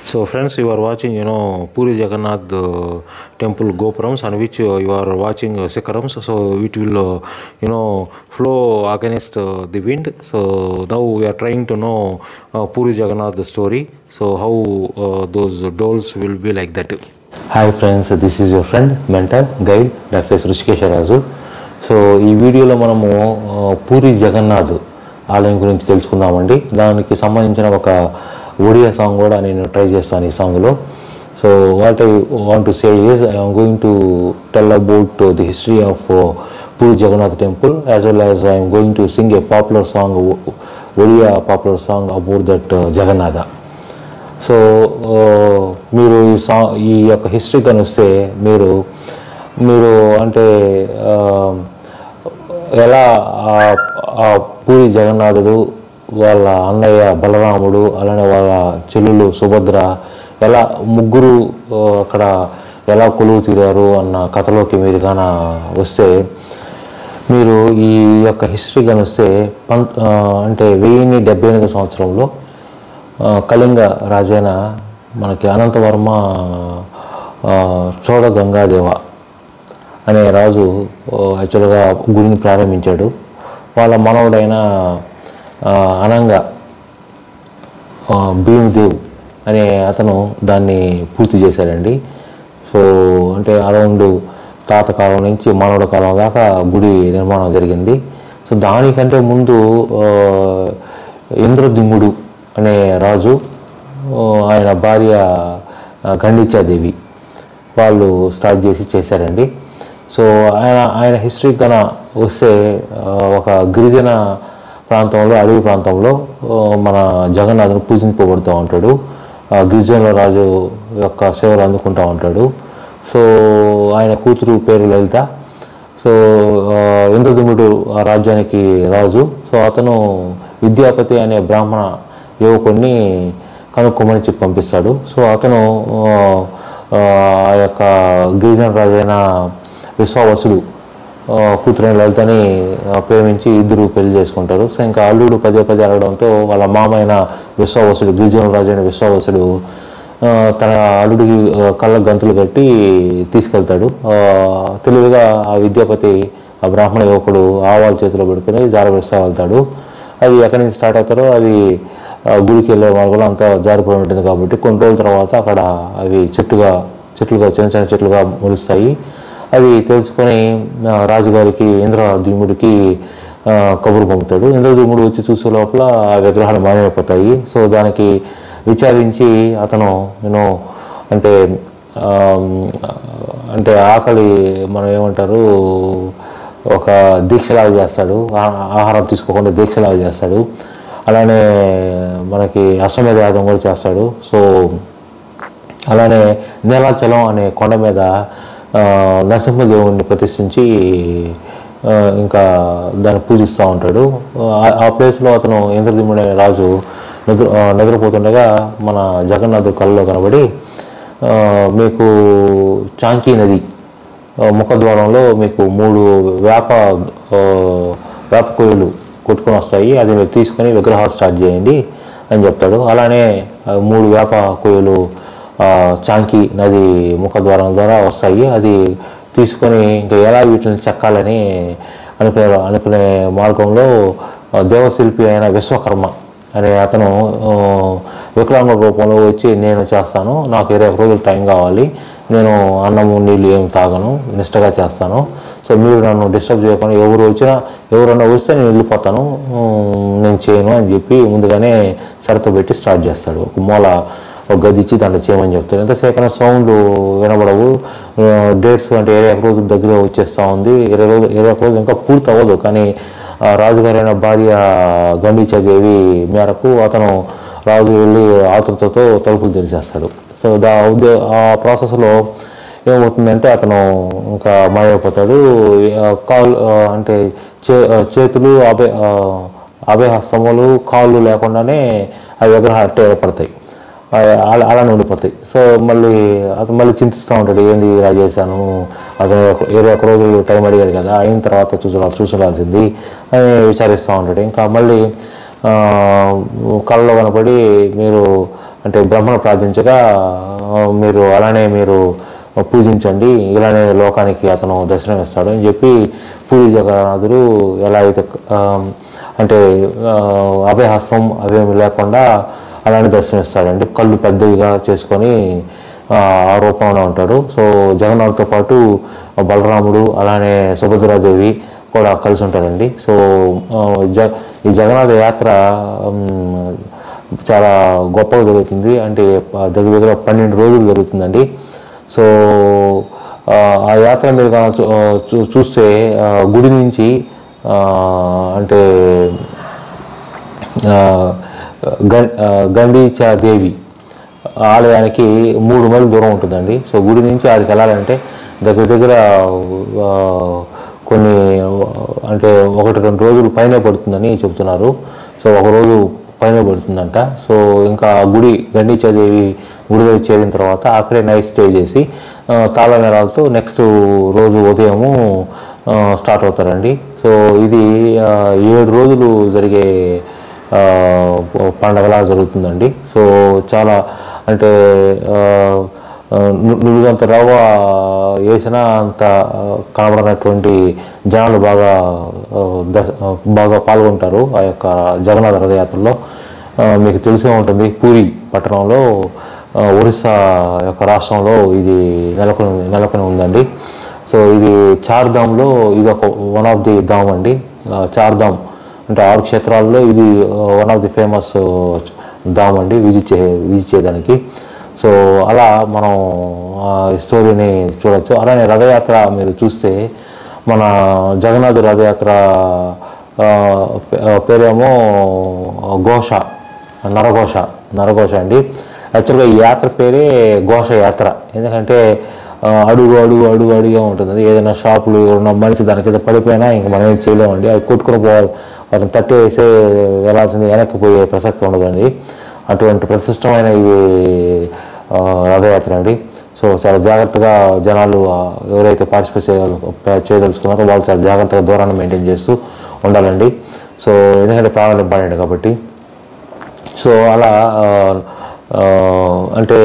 So friends, you are watching, you know, Puri Jagannath uh, temple gopurams on which uh, you are watching uh, sikarams. So it will, uh, you know, flow against uh, the wind. So now we are trying to know uh, Puri Jagannath the story. So how uh, those dolls will be like that. Hi friends this is your friend mentor guide doctor S Rishikeswararaju so ఈ వీడియోలో మనము ఆ, పూరి జగన్నాథ్ ఆలయం గురించి తెలుసుకుందామండి దానికి సంబంధించిన ఒక ఒడియా సాంగ్ కూడా నేను ట్రై చేస్తాను ఈ సాంగ్లో so what I want to say is I'm going to tell about the history of Puri Jagannath temple as well as I'm going to sing a popular song Odia popular song about that Jagannatha so ఆ, మీరు ఈ సా ఈ యొక్క history కానీ వస్తే మీరు మీరు అంటే ఆ, ఎలా ఆ- ఆ పూరి జగన్నాథుడు వాళ్ళ అన్నయ్య బలరాముడు అలానే వాళ్ళ చెల్లెలు సుభద్ర ఎలా ముగ్గురు ఆ, అక్కడ ఎలా కొలువు తీరారు అన్న కథలోకి మీరు కాన వస్తే మీరు ఈ యొక్క హిస్టరీ కానీ వస్తే పం ఆ, అంటే వెయ్యిన్ని డెబ్బై ఎనిమిది సంవత్సరంలో ఆ, కళింగ రాజైన మనకి అనంతవర్మ ఆ, చోళ గంగాదేవ అనే రాజు ఆ, యాక్చువల్గా గుడిని ప్రారంభించాడు వాళ్ళ మనవడైన ఆ, అనంగ ఆ, భీమదేవ్ అనే అతను దాన్ని పూర్తి చేశాడండి సో అంటే అరౌండ్ తాత కాలం నుంచి మానవుడ కాలం దాకా గుడి నిర్మాణం జరిగింది సో దానికంటే ముందు ఆ, ఇంద్రదిమ్ముడు అనే రాజు ఆ, ఆయన భార్య ఆ, గండిచాదేవి వాళ్ళు స్టార్ట్ చేసి చేశారండి సో ఆయన ఆయన హిస్టరీ కన వస్తే ఆ, ఒక గిరిజన ప్రాంతంలో అడవి ప్రాంతంలో ఆ, మన జగన్నాథుని పూజింపబడుతూ ఉంటాడు ఆ గిరిజనుల రాజు యొక్క సేవలు అందుకుంటూ ఉంటాడు సో ఆయన కూతురు పేరు లలిత సో ఆ, ఇంద్రదుముడు ఆ రాజ్యానికి రాజు సో అతను విద్యాపతి అనే బ్రాహ్మణ యువకుడిని కనుక్కోమని చెప్పి పంపిస్తాడు సో అతను ఆ, ఆ ఆ యొక్క గిరిజన రాజైన విశ్వావసుడు ఆ, కూతురైన లలితని ఆ, ప్రేమించి ఇద్దరు పెళ్లి చేసుకుంటారు సో ఇంకా అల్లుడు పదే పదే అడగడంతో వాళ్ళ మామైన విశ్వావసుడు గిరిజన రాజైన విశ్వావసుడు ఆ, తన అల్లుడికి ఆ, కళ్ళ గంతులు కట్టి తీసుకెళ్తాడు ఆ, తెలివిగా ఆ విద్యాపతి ఆ బ్రాహ్మణ యువకుడు ఆవాల చేతిలో పెట్టుకుని జారవేస్తా వెళ్తాడు అది ఎక్కడి నుంచి స్టార్ట్ అవుతారో అది ఆ, గుడికి వెళ్ళే మార్గంలో అంతా జారిపోయి ఉంటుంది కాబట్టి కొన్ని రోజుల తర్వాత అక్కడ అవి చెట్టుగా చెట్లుగా చిన్న చిన్న చెట్లుగా మొలుస్తాయి అవి తెలుసుకొని ఆ, రాజుగారికి ఇంద్రద్యుముడికి ఆ, కబురు పంపుతాడు ఇంద్రద్యుముడు వచ్చి చూసే లోపల ఆ విగ్రహాలు మాయమైపోతాయి సో దానికి విచారించి అతను నేను అంటే ఆ, అంటే ఆకలి మనం ఏమంటారు ఒక దీక్షలాగా చేస్తాడు ఆ- ఆహారం తీసుకోకుండా దీక్షలాగా చేస్తాడు అలానే మనకి అశ్వమేధ యాగం కూడా చేస్తాడు సో అలానే నీలాచలం అనే కొండ మీద ఆ, నరసింహదేవుణ్ణి ప్రతిష్ఠించి ఆ, ఇంకా దాన్ని పూజిస్తూ ఉంటాడు ఆ- ఆ ప్లేస్లో అతను ఇంద్రదిముడు అనే రాజు నిద్ర ఆ, నిద్రపోతుండగా మన జగన్నాథుడు కళ్ళలో కనబడి ఆ, మీకు చాంకీ నది ఆ, ముఖద్వారంలో మీకు మూడు వేప ఆ, వేప కొయ్యలు కొట్టుకొని వస్తాయి అది మీరు తీసుకొని విగ్రహాలు స్టార్ట్ చేయండి అని చెప్తాడు అలానే ఆ, మూడు వేప కొయ్యలు ఆ, చాంకి నది ముఖద్వారం ద్వారా వస్తాయి అది తీసుకొని ఇంకా ఎలా వీటిని చెక్కాలని అనుకునే అనుకునే మార్గంలో ఆ, దేవశిల్పి అయిన విశ్వకర్మ అనే అతను ఆ, వికలాంగ రూపంలో వచ్చి నేను చేస్తాను నాకు ఇరవై ఒక రోజులు టైం కావాలి నేను అన్నము నీళ్ళు ఏమి తాగను నిష్టగా చేస్తాను సో మీరు నన్ను డిస్టర్బ్ చేయకుండా ఎవరు వచ్చినా ఎవరన్నా వస్తే నేను వెళ్ళిపోతాను ఉమ్, నేను చేయను అని చెప్పి ముందుగానే షరతు పెట్టి స్టార్ట్ చేస్తాడు ఒక మూల ఒక గది ఇచ్చి దాంట్లో చేయమని చెప్తాడు ఎంతసేపు సౌండ్ వినబడవు డేట్స్ అంటే ఇరవై ఒక రోజుల దగ్గర వచ్చేస్తూ ఉంది ఇరవై రోజులు ఇరవై ఒక రోజులు ఇంకా పూర్తి అవ్వదు కానీ ఆ రాజుగారైన భార్య గండిచదేవి మేరకు అతను రాజు వెళ్ళి ఆతృతతో తలుపులు తెరిచేస్తాడు సో దా ఉద్దే ఆ ప్రాసెస్లో ఏమవుతుందంటే అతను ఇంకా మాయమైపోతాడు ఆ కాలు ఆ, అంటే చే ఆ, చేతులు అభయ ఆ, అభయహస్తములు కాళ్ళు లేకుండానే ఆ విగ్రహాలు అట్టే ఏర్పడతాయి ఆ, అలా అలానే ఉండిపోతాయి సో మళ్ళీ అతను మళ్ళీ చింతిస్తూ ఉంటాడు ఏంది ఇలా చేశాను అతను ఒక- ఇరవై ఒక రోజులు టైం అడిగాడు కదా అయిన తర్వాత చూసుకోవాలి చూసుకోవాల్సింది అని విచారిస్తూ ఉంటాడు ఇంకా మళ్ళీ ఆ, కళ్ళలో కనపడి మీరు అంటే బ్రహ్మను ప్రార్థించగా ఆ, మీరు అలానే మీరు పూజించండి ఇలానే లోకానికి అతను దర్శనం ఇస్తాడు అని చెప్పి పూరి జగన్నాథుడు ఎలా అయితే ఆ, అంటే ఆ, అభయహస్తం అవేమి లేకుండా అలానే దర్శనం ఇస్తాడండి కళ్ళు పెద్దవిగా చేసుకొని ఆ ఆ రూపంలో ఉంటాడు సో జగన్నాథ్తో పాటు బలరాముడు అలానే సుభద్రాదేవి కూడా కలిసి ఉంటారండి సో ఆ, జ ఈ జగన్నాథ యాత్ర ఉమ్, చాలా గొప్పగా జరుగుతుంది అంటే ప- దగ్గర దగ్గర పన్నెండు రోజులు జరుగుతుందండి సో ఆ, ఆ యాత్ర మీరు కనుక చూ- ఆ, చూ- చూస్తే ఆ, గుడి నుంచి ఆ, అంటే ఆ, గ- ఆ, గండీచా దేవి ఆలయానికి మూడు మైళ్ళు దూరం ఉంటుందండి సో గుడి నుంచి ఆడికి వెళ్ళాలంటే దగ్గర దగ్గర ఆ, కొన్ని అంటే ఒకటి రెండు రోజులు పైనే పడుతుందని చెప్తున్నారు సో ఒక రోజు పైన పడుతుందంట సో ఇంకా ఆ గుడి గండీచాదేవి గుడి దగ్గర చేరిన తర్వాత అక్కడే నైట్ స్టే చేసి ఆ, తాళమేళాలతో నెక్స్ట్ రోజు ఉదయము ఆ, స్టార్ట్ అవుతారండి సో ఇది ఆ, ఏడు రోజులు జరిగే ఆ, పండగలా జరుగుతుందండి సో చాలా అంటే ఆ, ఆ, ను- నువ్వుగంత రవ్వ వేసినా అంత ఆ, కనబడినటువంటి జనాలు బాగా ఆ, దశ ఆ, బాగా పాల్గొంటారు ఆ యొక్క జగన్నాథ రథయాత్రలో ఆ, మీకు తెలిసే ఉంటుంది పూరి పట్టణంలో ఆ, ఒరిస్సా యొక్క రాష్ట్రంలో ఇది నెలకొని నెలకొని ఉందండి సో ఇది చార్ధామ్లో ఇది ఒక వన్ ఆఫ్ ది ధామ్ అండి ఆ, చార్ధామ్ అంటే ఆరు క్షేత్రాల్లో ఇది one of the famous Dham అండి విజిట్ చే విజిట్ చేయడానికి సో అలా మనం ఆ స్టోరీని చూడొచ్చు అలానే రథయాత్ర మీరు చూస్తే మన జగన్నాథ్ రథయాత్ర ఆ, పే- ఆ, పేరేమో ఘోష నరఘోష నరఘోష అండి యాక్చువల్గా ఈ యాత్ర పేరే ఘోష యాత్ర ఎందుకంటే ఆ, అడుగు అడుగు అడుగు అడుగే ఉంటుంది ఏదైనా షాపులు ఎవరైనా మనిషి దాని కింద పడిపోయినా ఇంక మనం ఏం చేయలేమండి అది కొట్టుకుని పోవాలి అతను తట్టి వేసే వెళ్ళాల్సింది వెనక్కి పోయే ప్రసక్తి ఉండదండి అటువంటి ప్రతిష్టమైన ఇది ఆ, రథయాత్ర అండి సో చాలా జాగ్రత్తగా జనాలు ఆ, ఎవరైతే పార్టిసిపేట్ చేయ చేయదలుచుకున్నారో వాళ్ళు చాలా జాగ్రత్తగా దూరాన్ని మెయింటైన్ చేస్తూ ఉండాలండి సో ఎందుకంటే ప్రాణాలు ఇంపార్టెంట్ కాబట్టి సో అలా ఆ, ఆ, అంటే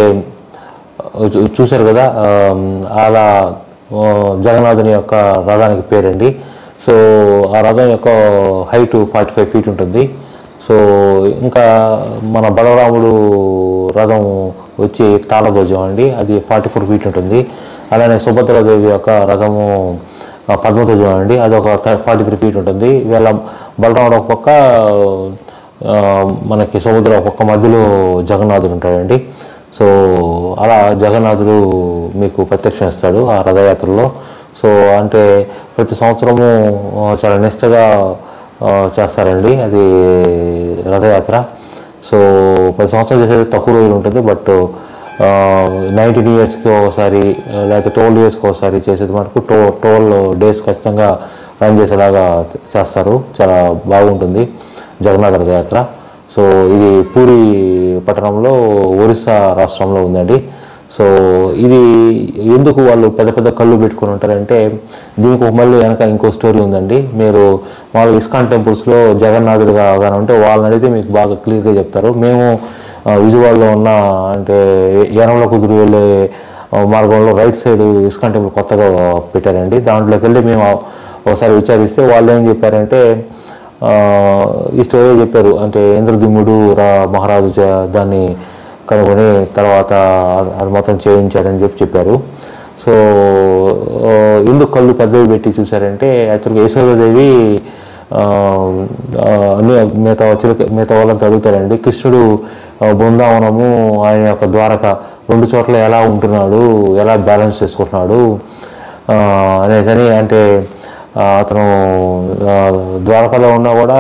చూ- చూశారు కదా ఆ, అలా ఆ, జగన్నాథుని యొక్క రథానికి పేరండి సో ఆ రథం యొక్క హైట్ ఫార్టీ ఫైవ్ ఫీట్ ఉంటుంది సో ఇంకా మన బలరాముడు రథం వచ్చి తాళధ్వజం అండి అది ఫార్టీ ఫోర్ ఫీట్ ఉంటుంది అలానే సుభద్రాదేవి యొక్క రథము ఆ, పద్మధ్వజం అండి అది ఒక ఫార్టీ త్రీ ఫీట్ ఉంటుంది వీళ్ళ బలరాముడు ఒక పక్క ఆ, మనకి సముద్రం ఒక పక్క మధ్యలో జగన్నాథుడు ఉంటాడండి సో అలా జగన్నాథుడు మీకు ప్రత్యక్షం ఇస్తాడు ఆ రథయాత్రలో సో అంటే ప్రతి సంవత్సరము ఆ, చాలా నిష్టగా ఆ, చేస్తారండి అది రథయాత్ర సో ప్రతి సంవత్సరం చేసేది తక్కువ రోజులు ఉంటుంది బట్ నైన్టీన్ ఇయర్స్కి ఒకసారి ఆ, లేకపోతే ట్వెల్వ్ ఇయర్స్కి ఒకసారి చేసేది మనకు టో ట్వెల్వ్ డేస్ ఖచ్చితంగా రన్ చేసేలాగా చేస్తారు చాలా బాగుంటుంది జగన్నాథ రథయాత్ర సో ఇది పూరి పట్టణంలో ఒరిస్సా రాష్ట్రంలో ఉందండి సో ఇది ఎందుకు వాళ్ళు పెద్ద పెద్ద కళ్ళు పెట్టుకొని ఉంటారంటే దీనికి ఒక మళ్ళీ వెనక ఇంకో స్టోరీ ఉందండి మీరు వాళ్ళు ఇస్కాన్ టెంపుల్స్లో జగన్నాథుడుగా కానీ ఉంటే వాళ్ళని అడిగితే మీకు బాగా క్లియర్గా చెప్తారు మేము ఆ, విజయవాడలో ఉన్న అంటే యనమల కుదురు వెళ్ళే ఆ, మార్గంలో రైట్ సైడ్ ఇస్కాన్ టెంపుల్ కొత్తగా పెట్టారండి దాంట్లోకి వెళ్ళి మేము ఒకసారి విచారిస్తే వాళ్ళు ఏం చెప్పారంటే ఆ, ఈ స్టోరీ చెప్పారు అంటే ఇంద్రదిమ్ముడు రా మహారాజు చే- దాన్ని కనుగొని తర్వాత అది మొత్తం చేయించాడని చెప్పి చెప్పారు సో ఆ, ఎందుకు కళ్ళు పెద్దవి పెట్టి చూశారంటే యాక్చువల్గా యశోదాదేవి ఆ, ఆ, అన్ని మిగతా చిలక మిగతా వాళ్ళంతా అడుగుతారండి కృష్ణుడు ఆ, బృందావనము ఆయన యొక్క ద్వారక రెండు చోట్ల ఎలా ఉంటున్నాడు ఎలా బ్యాలెన్స్ చేసుకుంటున్నాడు ఆ, అనేసని అంటే ఆ, అతను ఆ, ద్వారకలో ఉన్నా కూడా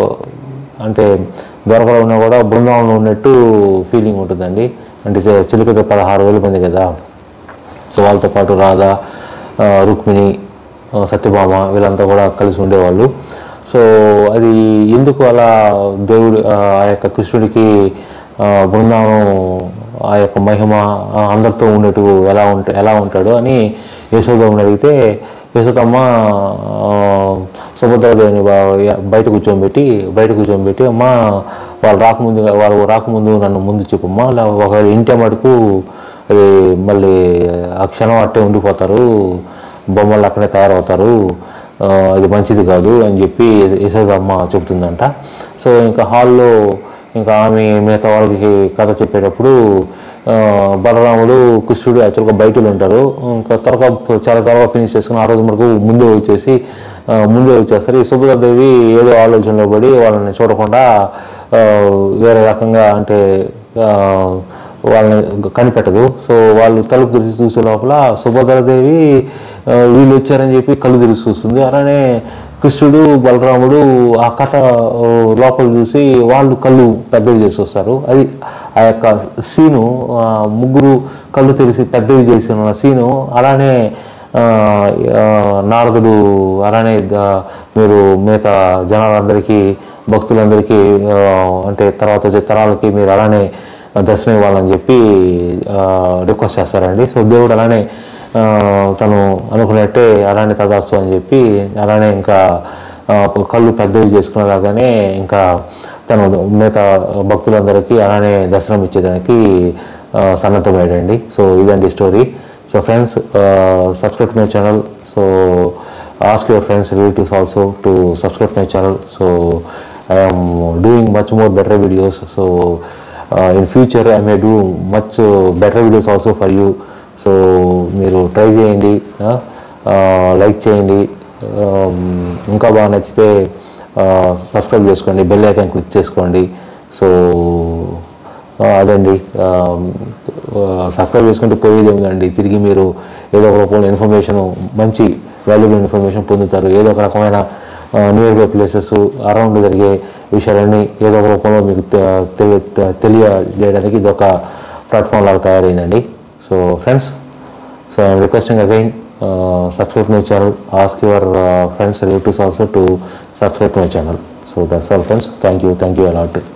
అంటే ద్వారకలో ఉన్నా కూడా బృందావనంలో ఉన్నట్టు ఫీలింగ్ ఉంటుందండి అంటే చి- చిలుకతో పదహారు వేల మంది కదా సో వాళ్ళతో పాటు రాధ ఆ, రుక్మిణి ఆ, సత్యభామ వీళ్ళంతా కూడా కలిసి ఉండేవాళ్ళు సో అది ఎందుకు అలా దేవుడు ఆ ఆ యొక్క కృష్ణుడికి ఆ, బృందావనం ఆ యొక్క మహిమ ఆ, అందరితో ఉన్నట్టు ఎలా ఉంట ఎలా ఉంటాడు అని యశోదమ్మని అడిగితే యశోదమ్మ ఆ, సుభద్రాదేవిని బా- బయట కూర్చోబెట్టి బయట కూర్చోబెట్టి అమ్మా వాళ్ళు రాకముందు వాళ్ళు రాకముందు నన్ను ముందు చెప్పమ్మా లే ఒక ఇంటి మటుకు అది మళ్ళీ ఆ క్షణం అట్టే ఉండిపోతారు బొమ్మలు అక్కడే తయారవుతారు ఆ, అది మంచిది కాదు అని చెప్పి యశోదమ్మ చెబుతుందంట సో ఇంకా హాల్లో ఇంకా ఆమె మిగతా వాళ్ళకి కథ చెప్పేటప్పుడు ఆ, బలరాముడు కృష్ణుడు యాక్చువల్గా బయట ఉంటారు ఇంకా త్వరగా చాలా త్వరగా ఫినిష్ చేసుకుని ఆ రోజు మనకు ముందే వచ్చేసి ఆ, ముందే వచ్చేస్తారు ఈ సుభద్రాదేవి ఏదో ఆలోచనలో పడి వాళ్ళని చూడకుండా ఆ, వేరే రకంగా అంటే ఆ, వాళ్ళని కనిపెట్టదు సో వాళ్ళు తలుపు తెరిచి చూసే లోపల సుభద్రాదేవి ఆ, వీళ్ళు వచ్చారని చెప్పి కళ్ళు తెరిచి చూస్తుంది అలానే కృష్ణుడు బలరాముడు ఆ కథ ఆ, లోపల చూసి వాళ్ళు కళ్ళు పెద్దవి చేసి వస్తారు అది ఆ యొక్క సీను ఆ, ముగ్గురు కళ్ళు తెరిచి పెద్దవి చేసిన సీను అలానే ఆ, ఆ, నారదుడు అలానే ద- మీరు మిగతా జనాలందరికీ భక్తులందరికీ ఆ, అంటే తర్వాత వచ్చే తరాలకి మీరు అలానే దర్శనం ఇవ్వాలని చెప్పి రిక్వెస్ట్ చేస్తారండి సో దేవుడు అలానే ఆ, తను అనుకున్నట్టే అలానే తదాస్తు అని చెప్పి అలానే ఇంకా ఆ, కళ్ళు పెద్దవి చేసుకునేలాగానే ఇంకా తను మిగతా భక్తులందరికీ అలానే దర్శనం ఇచ్చేదానికి ఆ, సన్నద్ధమయ్యాడండి సో ఇదండి story so friends subscribe my channel so ask your friends relatives also to subscribe my channel so I am doing much more better videos so in future I may do much better videos also for you so మీరు try చేయండి like చేయండి um, ఇంకా బాగా నచ్చితే subscribe చేసుకోండి bell icon click చేసుకోండి so అదండి subscribe చేసుకుంటే పోయేది ఏమిటండి తిరిగి మీరు ఏదో ఒక రూపంలో ఇన్ఫర్మేషన్ మంచి వాల్యుబుల్ ఇన్ఫర్మేషన్ పొందుతారు ఏదో ఒక రకమైన నియర్ బై ప్లేసెస్ అరౌండ్ జరిగే విషయాలన్నీ ఏదో ఒక రూపంలో మీకు తె- తెలి- తెలియజేయడానికి ఇది ఒక ప్లాట్ఫామ్ లాగా తయారైందండి so friends so I'm requesting again subscribe my channel ask your friends relatives also to subscribe my channel so that's all friends thank you thank you allot